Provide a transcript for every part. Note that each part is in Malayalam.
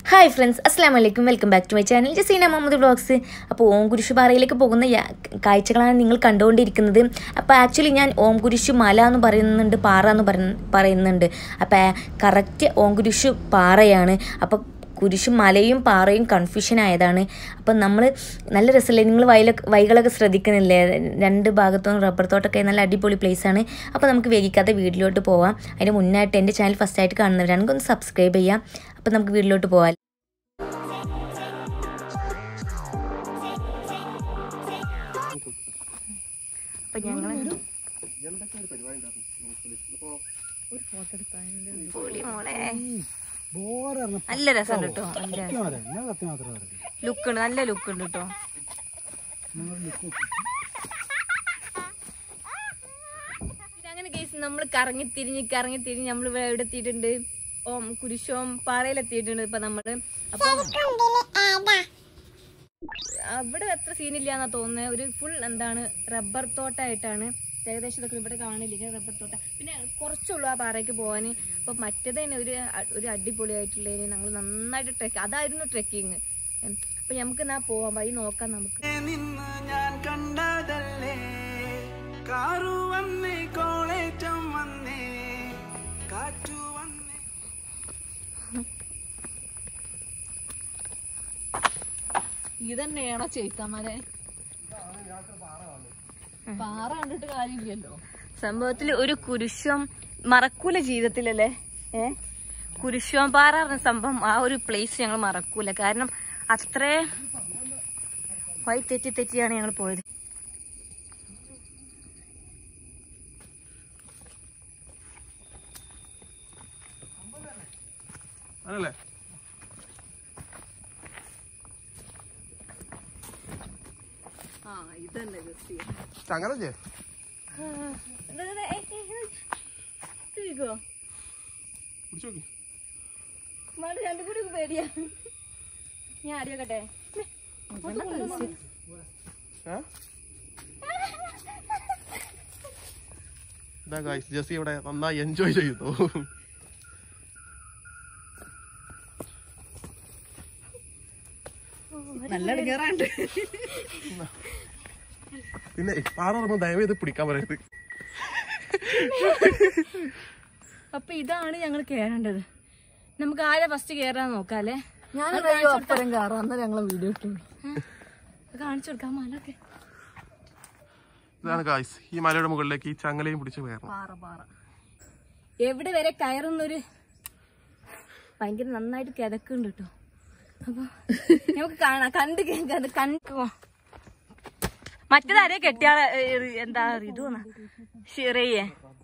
ഹായ് ഫ്രണ്ട്സ് അസ്സാം വലൈക്കും welcome back to my channel Jaseena Muhammad vlogs അപ്പോൾ ഓം കുരിശു പാറയിലേക്ക് പോകുന്ന യാ- കാഴ്ചകളാണ് നിങ്ങൾ കണ്ടുകൊണ്ടിരിക്കുന്നത് അപ്പോൾ ആക്ച്വലി ഞാൻ ഓം കുരിശു മല എന്ന് പറയുന്നുണ്ട് പാറ എന്ന് പറയ- പറയുന്നുണ്ട് അപ്പോൾ കറക്റ്റ് ഓം കുരിശു പാറയാണ് അപ്പോൾ കുരിശും മലയും പാറയും കൺഫ്യൂഷൻ ആയതാണ് അപ്പം നമ്മൾ നല്ല രസമല്ലേ നിങ്ങൾ വയലൊക്കെ വൈകളൊക്കെ ശ്രദ്ധിക്കുന്നില്ലേ രണ്ട് ഭാഗത്തും റബ്ബർ തോട്ടമൊക്കെ നല്ല അടിപൊളി place ആണ് അപ്പോൾ നമുക്ക് വേഗിക്കാതെ വീട്ടിലോട്ട് പോവാം അതിന് മുന്നായിട്ട് എൻ്റെ ചാനൽ ഫസ്റ്റ് ആയിട്ട് കാണുന്നവരാണെങ്കിൽ ഒന്ന് സബ്സ്ക്രൈബ് ചെയ്യാം അപ്പോൾ നമുക്ക് വീട്ടിലോട്ട് പോവാം അപ്പം ഞങ്ങൾ പൊളി മോളെ നല്ല രസം കേട്ടോ ലുക്ക് ഉണ്ട് നല്ല ലുക്ക് ഉണ്ട് കേട്ടോ അങ്ങനെ കേസ് നമ്മൾ കറങ്ങി തിരിഞ്ഞ് കറങ്ങി തിരിഞ്ഞ് നമ്മൾ ഇവിടെ എവിടെ എത്തിയിട്ടുണ്ട് ഓം കുരിശോം പാറയിലെത്തിയിട്ടുണ്ട് ഇപ്പൊ നമ്മള് അപ്പൊ അവിടെ അത്ര സീനില്ല എന്നാ തോന്നുന്നത് ഒരു ഫുൾ എന്താണ് റബ്ബർ തോട്ടായിട്ടാണ് ഏകദേശം ഇതൊക്കെ ഇവിടെ കാണില്ല ഇങ്ങനെ റബ്ബർ തോട്ട പിന്നെ കുറച്ചുള്ളൂ ആ പാറയ്ക്ക് പോകാൻ അപ്പൊ മറ്റേത് തന്നെ ഒരു അ- ഒരു അടിപൊളിയായിട്ടുള്ളതിന് ഞങ്ങൾ നന്നായിട്ട് ട്രെക്ക് അതായിരുന്നു ട്രെക്കിങ് അപ്പൊ നമുക്ക് എന്നാ പോവാം വഴി നോക്കാം നമുക്ക് നിന്ന് ഞാൻ കണ്ടതല്ലേ കാറു വന്നേ കോളേറ്റം വന്നേ കാറ്റു വന്നേ ഇതന്നെയാണോ ചേക്കാമാരെ പാറ കണ്ടിട്ട് കാര്യമില്ലല്ലോ സംഭവത്തിൽ ഒരു കുരിശം മറക്കൂല ജീവിതത്തിലല്ലേ ഏ കുരിശോം പാറ പറഞ്ഞ സംഭവം ആ ഒരു പ്ലേസ് ഞങ്ങൾ മറക്കൂല കാരണം അത്രേ വഴി തെറ്റി തെറ്റിയാണ് ഞങ്ങൾ പോയത് അതല്ലേ ആ ഇതന്നെ ജസ്റ്റ് ചങ്ങലല്ലേ പിടിച്ചു നോക്കി രണ്ടും കൂടി പേടിയാ ഞാൻ ആടിയോക്കട്ടെ ഏ? ഇതാ ഗായ്സ് ജെസ്സി ഇവിടെ നന്നായി എൻജോയ് ചെയ്യുന്നു നല്ല ഇടങ്ങേറാണ്ട് പിന്നെ പാറ പറയുമ്പോൾ ദയവേത് പിടിക്കാൻ പറയരുത് അപ്പൊ ഇതാണ് ഞങ്ങൾ കേറേണ്ടത് നമുക്ക് ആരെ ഫസ്റ്റ് കേറാൻ നോക്കാല്ലേ ഞാൻ അപ്പുറം കയറാം അന്നേരം ഞങ്ങളെ വീഡിയോ ഇട്ടു കാണിച്ചു കൊടുക്കാം മലൊക്കെ ഇതാണ് ഗായ്സ് ഈ മലയുടെ മുകളിലേക്ക് ഈ ചങ്ങലയും പിടിച്ച് കയറണം പാറ പാറ എവിടെ വരെ കയറുന്നൊരു ഭയങ്കര നന്നായിട്ട് കിതക്കുണ്ട് കേട്ടോ അപ്പൊ നമുക്ക് കാണാം കണ്ട് കേൾക്കാതെ കണ്ടു മറ്റേതാരെ കെട്ടിയാളെ ഏ, എന്താ ഇത് ഷിറയെ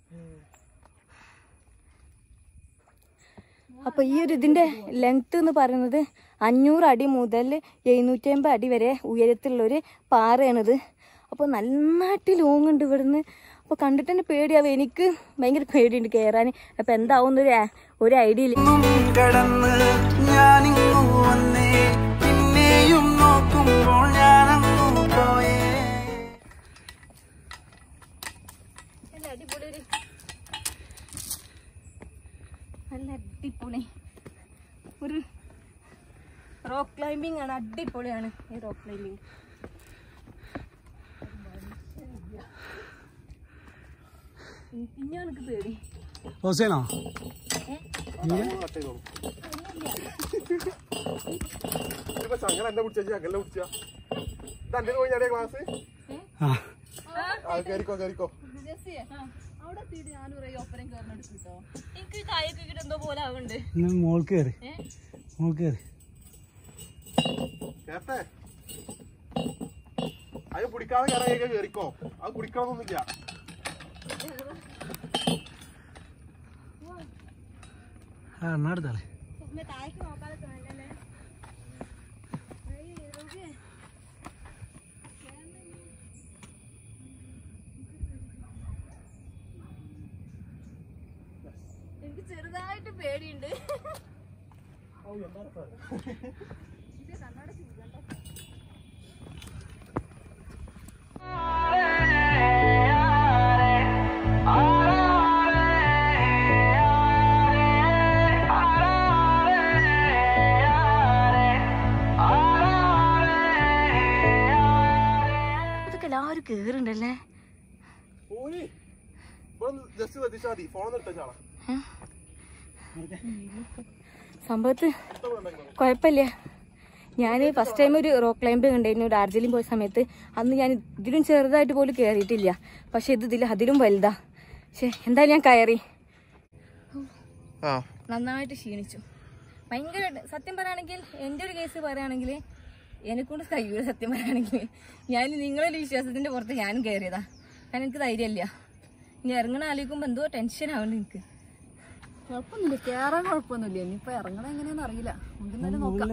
അപ്പൊ ഈ ഒരു ഇതിന്റെ ലെങ്ത് എന്ന് പറയുന്നത് അഞ്ഞൂറ് അടി മുതൽ എഴുന്നൂറ്റി അമ്പത് അടി വരെ ഉയരത്തിലുള്ള ഒരു പാറയാണിത് അപ്പോൾ നന്നായിട്ട് ലോങ് ഉണ്ട് ഇവിടുന്ന് അപ്പോൾ കണ്ടിട്ട് തന്നെ പേടിയാവും എനിക്ക് ഭയങ്കര പേടിയുണ്ട് കയറാൻ അപ്പോൾ എന്താവും ഒരു ഒരു ഐഡിയ ഇല്ല ഒന്നും കടന്ന് ഞാനിങ്ങു വന്നേ പിന്നെയും നോക്കുമ്പോൾ ഞാനങ്ങു പോയേ നല്ല അടിപൊളി ഒരു നല്ല അടിപൊളി ഒരു റോക്ക് ക്ലൈമ്പിംഗ് ആണ് അടിപൊളിയാണ് ഈ റോക്ക് ക്ലൈമ്പിംഗ് പിന്നെ എനിക്ക് പേടി ഹോസേനോ ഇപ്പൊ ചങ്ങല എന്നെ പിടിച്ചാ ചങ്ങല പിടിച്ചാ ഇതെന്റെ പോയി ഞാനേ ക്ലാസ് ആ കയറിക്കോ കയറിക്കോ അവിടെ എത്തിയിട്ട് ഞാനും ഒരു ഒപ്പരം കയറിനെടുത്തു കേട്ടോ എനിക്ക് കായൊക്കെ ഇങ്ങനെ എന്തോ പോലെ ആവുന്നുണ്ട് മോൾ കയറി മോൾ കയറി കേട്ടെ അത് പിടിക്കാതെ കയറാൻ കയറിക്കോ അത് പിടിക്കണമെന്നൊന്നുമില്ല ആ നടത്താളെ താഴേക്ക് നോക്കാതെ തോന്നല്ലേ എനിക്ക് ചെറുതായിട്ട് പേടിയുണ്ട് ആ കേറുണ്ടല്ലേ പോയി ഇവിടെ ജസ്റ്റ് ശ്രദ്ധിച്ചാൽ മതി ഫോൺ നിർത്താ സംഭവത്ത് കുഴപ്പമില്ല ഞാൻ ഫസ്റ്റ് ടൈം ഒരു റോക്ക് ക്ലൈംബ് കണ്ടായിരുന്നു ഡാർജിലിംഗ് പോയ സമയത്ത് അന്ന് ഞാൻ ഇതിലും ചെറുതായിട്ട് പോലും കയറിയിട്ടില്ല പക്ഷെ ഇത് ഇതിൽ അതിലും വലുതാ പക്ഷെ എന്തായാലും ഞാൻ കയറി ആ നന്നായിട്ട് ക്ഷീണിച്ചു ഭയങ്കര സത്യം പറയുകയാണെങ്കിൽ എൻ്റെ ഒരു കേസ് പറയുകയാണെങ്കിൽ എന്നെക്കൊണ്ട് കഴിയൂല സത്യം പറയുകയാണെങ്കിൽ ഞാൻ നിങ്ങളൊരു വിശ്വാസത്തിന്റെ പുറത്ത് ഞാനും കയറിയതാ കാരണം എനിക്ക് ധൈര്യമില്ല ഇനി ഇറങ്ങണ ആലോചിക്കുമ്പോൾ എന്തോ ടെൻഷൻ ആവുന്നുണ്ട് എനിക്ക് കുഴപ്പമൊന്നുമില്ല കേറാൻ കുഴപ്പമൊന്നുമില്ല ഇനിയിപ്പോ ഇറങ്ങണം എങ്ങനെയാന്ന് അറിയില്ല നമുക്ക് തന്നെ നോക്കാം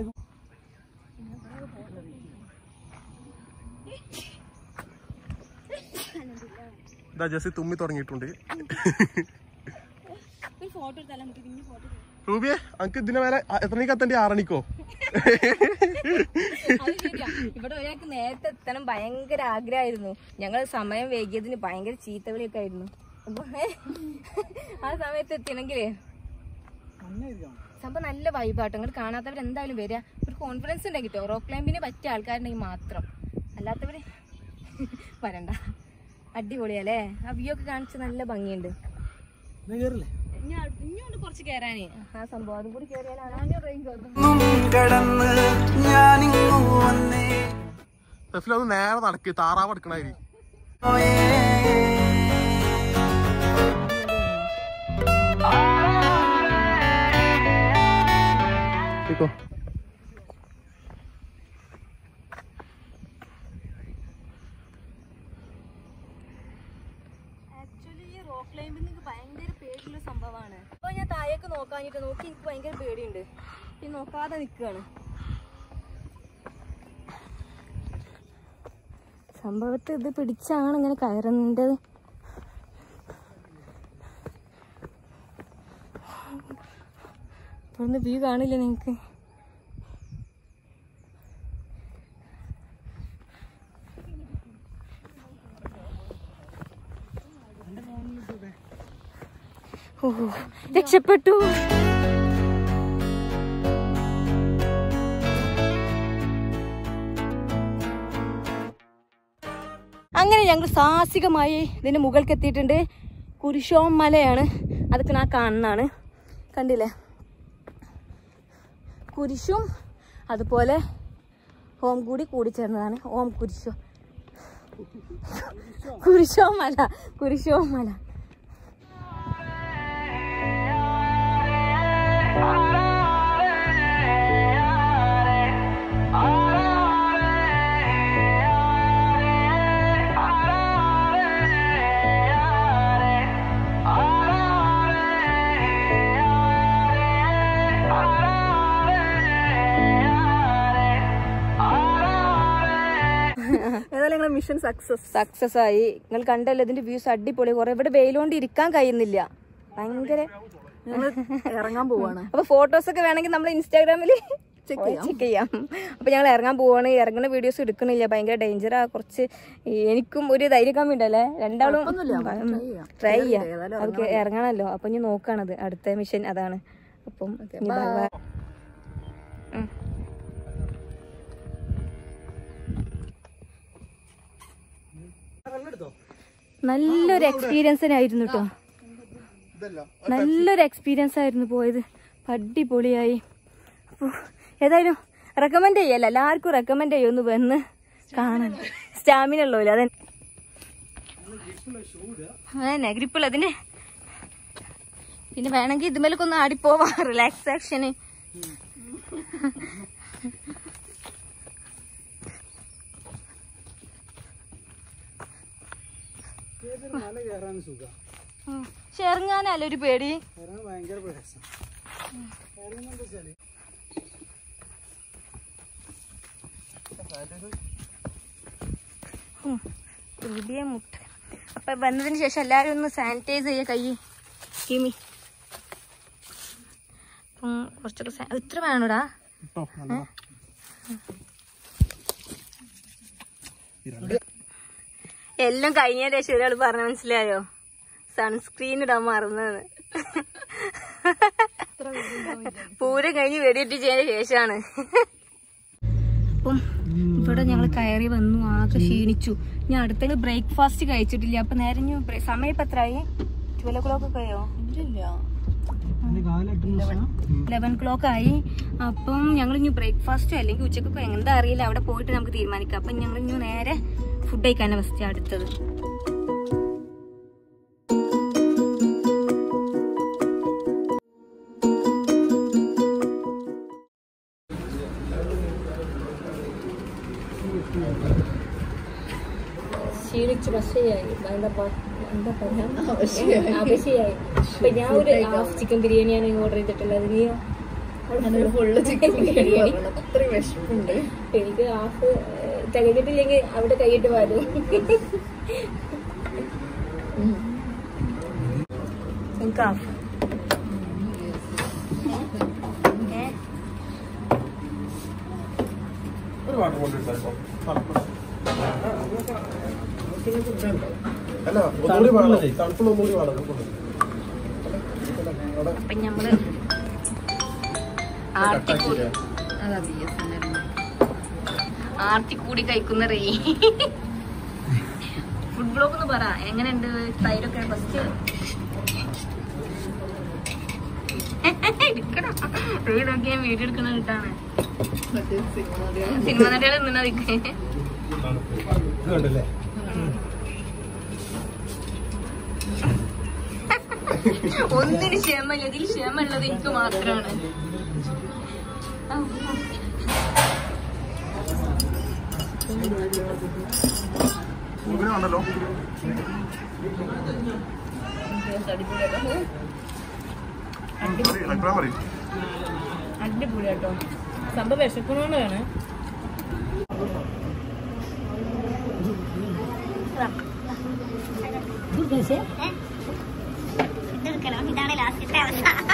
ഇതാ ജസ്റ്റ് തുമ്മി തുടങ്ങിയിട്ടുണ്ട് ഒരു ഫോട്ടോ എടുത്താലും നമുക്ക് ഇനി ഫോട്ടോ റൂബിയെ അനക്ക് ഇതിന്റെ മേലെ ആ, എത്ര മണിക്ക് എത്തണ്ടേ ആറണിക്കോ അത് ശരിയാ ഇവിടെ ഒരാൾക്ക് നേരത്തെ എത്തണം ഭയങ്കര ആഗ്രഹമായിരുന്നു ഞങ്ങൾ സമയം വൈകിയതിന് ഭയങ്കര ചീത്തവിളിയൊക്കെ ആയിരുന്നു അപ്പൊ ആ സമയത്ത് എത്തിയണെങ്കിലേ സംഭവം നല്ല വൈബാട്ടോ അങ്ങോട്ട് കാണാത്തവർ എന്തായാലും വരിക ഒരു കോൺഫിഡൻസ് ഉണ്ടെങ്കിൽ കേട്ടോ റോക്ക് ക്ലൈമ്പിന് പറ്റിയ ആൾക്കാരുണ്ടെങ്കിൽ മാത്രം അല്ലാത്തവര് വരണ്ട അടിപൊളിയല്ലേ ആ വ്യൂ ഒക്കെ കാണിച്ച് നല്ല ഭംഗിയുണ്ട് എന്നാ കേറില്ലേ ഇനി അടു- ഇനിയുണ്ട് കുറച്ച് കയറാനേ ആ സംഭവം അതും കൂടി കയറിയാലാണ് ഒന്നും കടന്ന് ഞാനിങ്ങു വന്നേ റഫിൽ ഒന്ന് നേരെ നടക്ക് താറാവ് എടുക്കണായി ഓയേ കേക്കോ ആക്ച്വലി ഈ റോക്ക് ക്ലൈമ്പിംഗ് എനിക്ക് ഭയങ്കര പേടിയുള്ള സംഭവമാണ് അപ്പൊ ഞാൻ താഴേക്ക് നോക്കാഞ്ഞിട്ട് നോക്കി എനിക്ക് ഭയങ്കര പേടിയുണ്ട് ഈ നോക്കാതെ നിൽക്കുകയാണ് സംഭവത്ത് ഇത് പിടിച്ചാണ് ഇങ്ങനെ കയറുന്നത് ഇവിടുന്ന് വ്യൂ കാണില്ല നിങ്ങക്ക് ഓ രക്ഷപ്പെട്ടു അങ്ങനെ ഞങ്ങൾ സാഹസികമായി ഇതിന്റെ മുകൾക്ക് എത്തിയിട്ടുണ്ട് കുരിശോം മലയാണ് അതൊക്കെ ഞാൻ കാണുന്നതാണ് കണ്ടില്ലേ കുരിശും അതുപോലെ ഓം കൂടി കൂടിച്ചേർന്നതാണ് ഓം കുരിശോ കുരിശോ മല കുരിശോ മല ഏതായാലും നിങ്ങളെ മിഷൻ സക്സസ് സക്സസ് ആയി നിങ്ങൾ കണ്ടല്ലോ ഇതിന്റെ വ്യൂസ് അടിപൊളി കുറെ ഇവിടെ വെയിലുകൊണ്ട് ഇരിക്കാൻ കഴിയുന്നില്ല ഭയങ്കര ഞങ്ങൾ ഇറങ്ങാൻ പോവാണ് അപ്പൊ ഫോട്ടോസ് ഒക്കെ വേണമെങ്കിൽ നമ്മൾ ഇൻസ്റ്റാഗ്രാമിൽ ചെക്ക് ചെയ്യാം അപ്പൊ ഞങ്ങൾ ഇറങ്ങാൻ പോവാണ് ഇറങ്ങുന്ന വീഡിയോസ് എടുക്കണില്ല ഭയങ്കര ഡേഞ്ചറാ കുറച്ച് എനിക്കും ഒരു ധൈര്യം ഉണ്ടല്ലേ രണ്ടാളും ട്രൈ ചെയ്യാം അവർക്ക് ഇറങ്ങണല്ലോ അപ്പൊ ഇനി നോക്കാണത് അടുത്ത മിഷൻ അതാണ് അപ്പം ഇനി bye bye. ഉം. നല്ലൊരു എക്സ്പീരിയൻസ് ആയിരുന്നു കേട്ടോ ഇതല്ല നല്ലൊരു എക്സ്പീരിയൻസ് ആയിരുന്നു പോയത് അടിപൊളിയായി അപ്പോൾ ഏതായാലും റെക്കമെൻഡ് ചെയ്യല്ല എല്ലാവർക്കും റെക്കമെൻഡ് ചെയ്യും ഒന്ന് വന്ന് കാണാൻ സ്റ്റാമിന ഉള്ളൂല്ലോ അതെ അതന്നെ ഗ്രിപ്പുള്ള അതിന്റെ പിന്നെ വേണമെങ്കിൽ ഇതുമേലൊക്കെ ഒന്ന് ആടിപ്പോവാ റിലാക്സാക്ഷന് മല കയറാൻ സുഖം പക്ഷെ ഇറങ്ങാനല്ല ഒരു പേടി കയറാൻ ഭയങ്കര പ്രയാസം കയറുന്നെന്താ വെച്ചാല് പുതിയ മുട്ട അപ്പൊ വന്നതിന് ശേഷം എല്ലാരും ഒന്ന് സാനിറ്റൈസ് ചെയ്യ കൈ കിമി അപ്പം കുറച്ചൊക്കെ സാ- ഇത്ര വേണോടാ കേട്ടോ നല്ലതാ എല്ലാം കഴിഞ്ഞതിന് ശേഷം ഒരാൾ പറഞ്ഞ മനസ്സിലായോ സൺസ്ക്രീൻ ഇടാൻ മറന്നെന്ന് പൂരം കഴിഞ്ഞ് വെടിയിട്ട് ചെയ്തതിന് ശേഷമാണ് അപ്പം ഇവിടെ ഞങ്ങൾ കയറി വന്നു ആകെ ക്ഷീണിച്ചു ഞാൻ അടുത്തത് ബ്രേക്ക്ഫാസ്റ്റ് കഴിച്ചിട്ടില്ല അപ്പൊ നേരെ ഇനി ബ്രേ- സമയം ഇപ്പൊ എത്രയായി ട്വൽവ് ഒ ക്ലോക്ക് ഒക്കെ ആയോ ലെവൻ ക്ലോക്ക് ആയി അപ്പം ഞങ്ങൾ ഇനി ബ്രേക്ക്ഫാസ്റ്റോ അല്ലെങ്കിൽ ഉച്ചക്കൊക്കെ എന്താ അറിയില്ല അവിടെ പോയിട്ട് നമുക്ക് തീരുമാനിക്കാം അപ്പം ഞങ്ങൾ ഇനി നേരെ ഫുഡ് കഴിക്കാനാണ് ഫസ്റ്റ് അടുത്തത് ക്ഷീണിച്ചു പക്ഷേയായി എന്താ പ- എന്താ പറയാ അപശയായി അപ്പൊ ഞാൻ ഒരു ഹാഫ് ചിക്കൻ ബിരിയാണിയാണ് ഓർഡർ ചെയ്തിട്ടുള്ളത് നീയോ ഫുള്ള് ചിക്കൻ ബിരിയാണി അത്ര വിശപ്പുണ്ട് എനിക്ക് ഹാഫ് തികഞ്ഞിട്ടില്ലെങ്കിൽ അവിടെ കൈയിട്ട് പാടും എനിക്ക് ഹാഫ് ഒരു വാട്ടർ കൊണ്ടിട്ടോ അല്ല ഒന്നുകൂടി വേണം തണുപ്പുള്ള ഒന്നുകൂടി വേണം അപ്പൊ ഞമ്മള് ആർത്തിക്കൂടി അതാ ബി എസ് എൻ എൽ ആർത്തിക്കൂടി കഴിക്കുന്ന റേ ഫുഡ് ബ്ലോഗ് ഒന്ന് പറ എങ്ങനെയുണ്ട് തൈരൊക്കെ ഫസ്റ്റ് എടുക്കണം റേ നോക്കിയാൽ വീഡിയോ എടുക്കണ കിട്ടാണ് മറ്റേ സിനിമ നടിയാണ് സിനിമ നടികളെ നിന്നതിക്ക് കണ്ടല്ലേ ഒന്നിന് ക്ഷമല്ല ഇതിൽ ക്ഷമയുള്ളത് എനിക്ക് മാത്രമാണ് ഇങ്ങനെ ഉണ്ടല്ലോ അഭിപ്രായം പറയും അടിപൊളി കേട്ടോ സംഭവം വിശക്കണോണ്ടാണ് ഇതാണ് ലാസ്റ്റത്തെ അവസ്ഥ